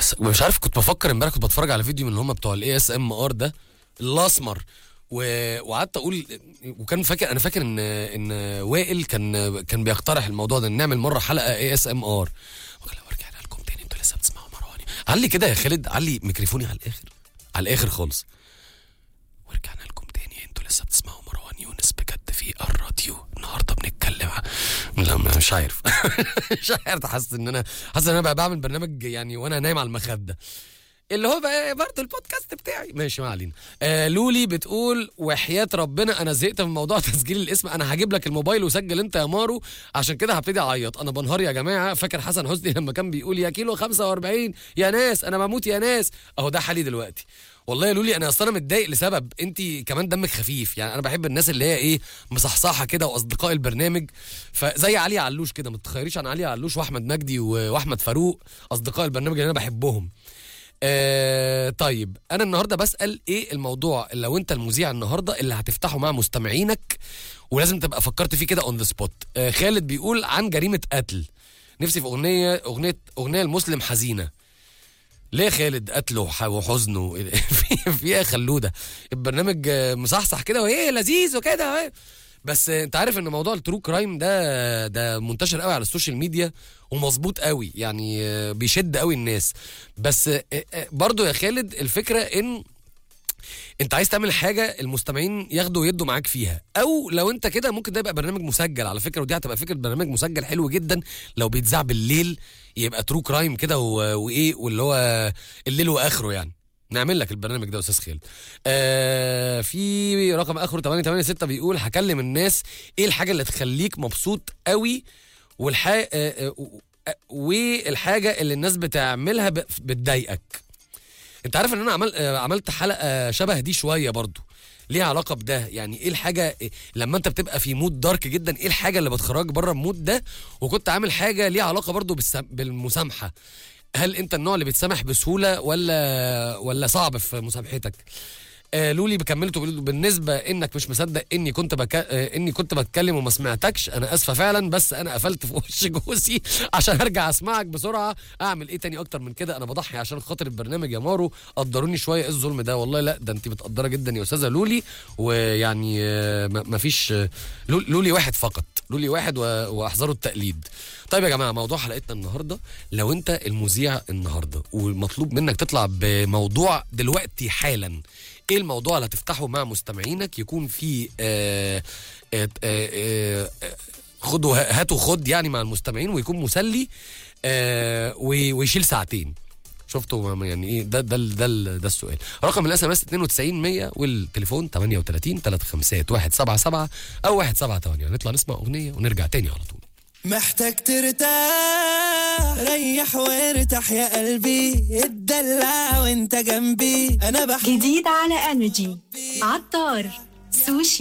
بس مش عارف كنت بفكر امبارح كنت بتفرج على فيديو من اللي هم بتوع الاي اس ام ار ده الاسمر و- وقعدت اقول وكان فاكر انا فاكر ان ان وائل كان كان بيقترح الموضوع ده إن نعمل مره حلقه اي اس ام ار ورجعنا لكم تاني انتوا لسه بتسمعوا مرواني علي كده يا خالد علي ميكروفوني على الاخر على الاخر خالص ورجعنا لكم تاني انتوا لسه بتسمعوا مروان يونس بجد في الراديو النهارده بنتكلم ع- لا مش عارف مش عارف حاسس ان انا حاسس ان انا بقى بعمل برنامج يعني وانا نايم على المخده اللي هو بقى برضه البودكاست بتاعي ماشي ما علينا آه لولي بتقول وحياة ربنا انا زهقت من موضوع تسجيل الاسم انا هجيب لك الموبايل وسجل انت يا مارو عشان كده هبتدي اعيط انا بنهار يا جماعه فاكر حسن حسني لما كان بيقول يا كيلو 45 يا ناس انا بموت يا ناس اهو ده حالي دلوقتي والله يا لولي انا اصلا متضايق لسبب انت كمان دمك خفيف يعني انا بحب الناس اللي هي ايه مصحصحه كده واصدقاء البرنامج فزي علي علوش كده ما تتخيريش عن علي علوش واحمد مجدي و- واحمد فاروق اصدقاء البرنامج اللي انا بحبهم آه طيب انا النهارده بسال ايه الموضوع اللي لو انت المذيع النهارده اللي هتفتحه مع مستمعينك ولازم تبقى فكرت فيه كده اون ذا سبوت آه خالد بيقول عن جريمه قتل نفسي في اغنيه اغنيه اغنيه المسلم حزينه ليه يا خالد قتله وح- وحزنه في في ايه يا خلوده البرنامج آه، مصحصح كده وايه لذيذ وكده إيه. بس آه، انت عارف ان موضوع الترو كرايم ده ده منتشر قوي على السوشيال ميديا ومظبوط قوي يعني آه، بيشد قوي الناس بس آه، آه، برضو يا خالد الفكره ان انت عايز تعمل حاجه المستمعين ياخدوا ويدوا معاك فيها او لو انت كده ممكن ده يبقى برنامج مسجل على فكره ودي هتبقى فكره برنامج مسجل حلو جدا لو بيتذاع بالليل يبقى ترو كرايم كده و- وايه واللي هو الليل واخره يعني نعمل لك البرنامج ده يا استاذ خالد آه في رقم اخره 886 بيقول هكلم الناس ايه الحاجه اللي تخليك مبسوط قوي والحاجه آه آه والحاجه اللي الناس بتعملها ب- بتضايقك انت عارف ان انا عمل آه، عملت حلقه شبه دي شويه برضو ليها علاقه بده يعني ايه الحاجه إيه لما انت بتبقى في مود دارك جدا ايه الحاجه اللي بتخرجك بره المود ده وكنت عامل حاجه ليها علاقه برضو بالسم... بالمسامحه هل انت النوع اللي بيتسامح بسهوله ولا ولا صعب في مسامحتك آه لولي بكملته بيقول بالنسبه انك مش مصدق اني كنت بك... آه اني كنت بتكلم وما سمعتكش انا اسفه فعلا بس انا قفلت في وش جوزي عشان ارجع اسمعك بسرعه اعمل ايه تاني اكتر من كده انا بضحي عشان خاطر البرنامج يا مارو قدروني شويه ايه الظلم ده والله لا ده انت متقدره جدا يا استاذه لولي ويعني آه، ما ما فيش آه، لول- لولي واحد فقط لولي واحد و- واحذروا التقليد طيب يا جماعه موضوع حلقتنا النهارده لو انت المذيع النهارده والمطلوب منك تطلع بموضوع دلوقتي حالا ايه الموضوع اللي هتفتحه مع مستمعينك يكون فيه آه آه آه آه خد وه- هات وخد يعني مع المستمعين ويكون مسلي آه وي- ويشيل ساعتين شفتوا ما- يعني ايه ده ده ال- ده ال- ده السؤال رقم الاس ام اس 92 100 والتليفون 38 35 177 او 178 نطلع نسمع اغنيه ونرجع تاني على طول محتاج ترتاح ريح وارتاح يا قلبي اتدلع وانت جنبي انا بحب جديد على انرجي عطار سوشي